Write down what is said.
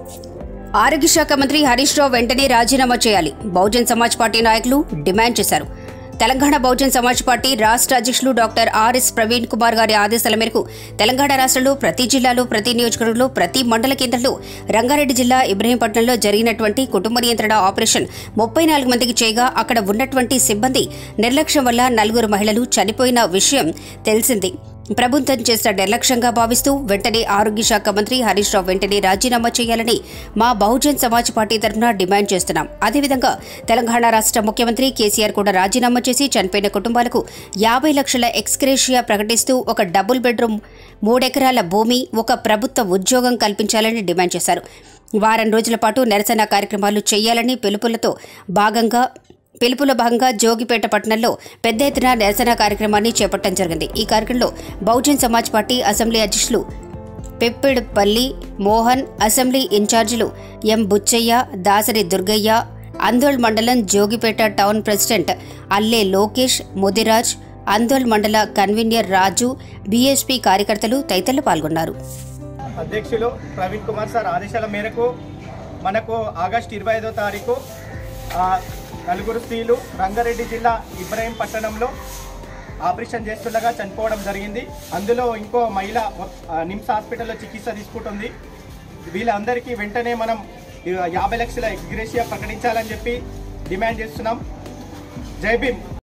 ఆరోగ్య శాఖ మంత్రి హరీష్ రావు వెంటనే రాజీనామా చేయాలి బహుజన్ సమాజ్ పార్టీ నాయకులు డిమాండ్ చేశారు తెలంగాణ బహుజన్ సమాజ్ పార్టీ రాష్ట్ర అధ్యక్షులు డాక్టర్ ఆర్ఎస్ ప్రవీణ్ కుమార్ గారి ఆదేశాల మేరకు తెలంగాణ రాష్ట్రంలో ప్రతి జిల్లాలో ప్రతి నియోజకవర్గంలో ప్రతి మండల కేంద్రంలో రంగారెడ్డి జిల్లా ఇబ్రహీంపట్నంలో జరిగినటువంటి కుటుంబ నియంత్రణ ఆపరేషన్ ముప్పై నాలుగు మందికి చేయగా అక్కడ ఉన్నటువంటి సిబ్బంది నిర్లక్ష్యం వల్ల నలుగురు మహిళలు చనిపోయిన విషయం తెలిసింది ప్రభుత్వం చేసిన నిర్లక్ష్యంగా భావిస్తూ వెంటనే ఆరోగ్య శాఖ మంత్రి హరీష్ రావు వెంటనే రాజీనామా చేయాలని మా బహుజన్ సమాజ్ పార్టీ తరఫున డిమాండ్ చేస్తున్నాం అదేవిధంగా తెలంగాణ రాష్ట్ర ముఖ్యమంత్రి కేసీఆర్ కూడా రాజీనామా చేసి చనిపోయిన కుటుంబాలకు యాభై లక్షల ఎక్స్క్రేషియా ప్రకటిస్తూ ఒక డబుల్ బెడ్రూమ్ మూడెకరాల భూమి ఒక ప్రభుత్వ ఉద్యోగం కల్పించాలని డిమాండ్ చేశారు వారం రోజుల పాటు నిరసన కార్యక్రమాలు చేయాలని పిలుపులతో భాగంగా పిలుపులో భాగంగా జోగిపేట పట్టణంలో పెద్ద ఎత్తున నిరసన కార్యక్రమాన్ని చేపట్టడం జరిగింది ఈ కార్యక్రమంలో బహుజన్ సమాజ్ పార్టీ అసెంబ్లీ అధ్యక్షులు పెప్పిడిపల్లి మోహన్ అసెంబ్లీ ఇన్ఛార్జీలు ఎం బుచ్చయ్య దాసరి దుర్గయ్య అందోల్ మండలం జోగిపేట టౌన్ ప్రెసిడెంట్ అల్లే లోకేష్ ముదిరాజ్ అందోల్ మండల కన్వీనర్ రాజు బీఎస్పీ కార్యకర్తలు తదితరులు పాల్గొన్నారు అధ్యక్షులు ప్రవీణ్ కుమార్ సార్ ఆదేశాల మేరకు మనకు ఆగస్టు ఇరవై ఐదో తారీఖు ఆ, నలుగురు స్త్రీలు రంగారెడ్డి జిల్లా ఇబ్రాహీం పట్టణంలో ఆపరేషన్ చేస్తుండగా చనిపోవడం జరిగింది అందులో ఇంకో మహిళ ఆ, నిమ్స్ హాస్పిటల్లో చికిత్స తీసుకుంటుంది వీళ్ళందరికీ వెంటనే మనం ఈ యాభై లక్షల ఎగ్రేషియా ప్రకటించాలని చెప్పి డిమాండ్ చేస్తున్నాం జై భీమ్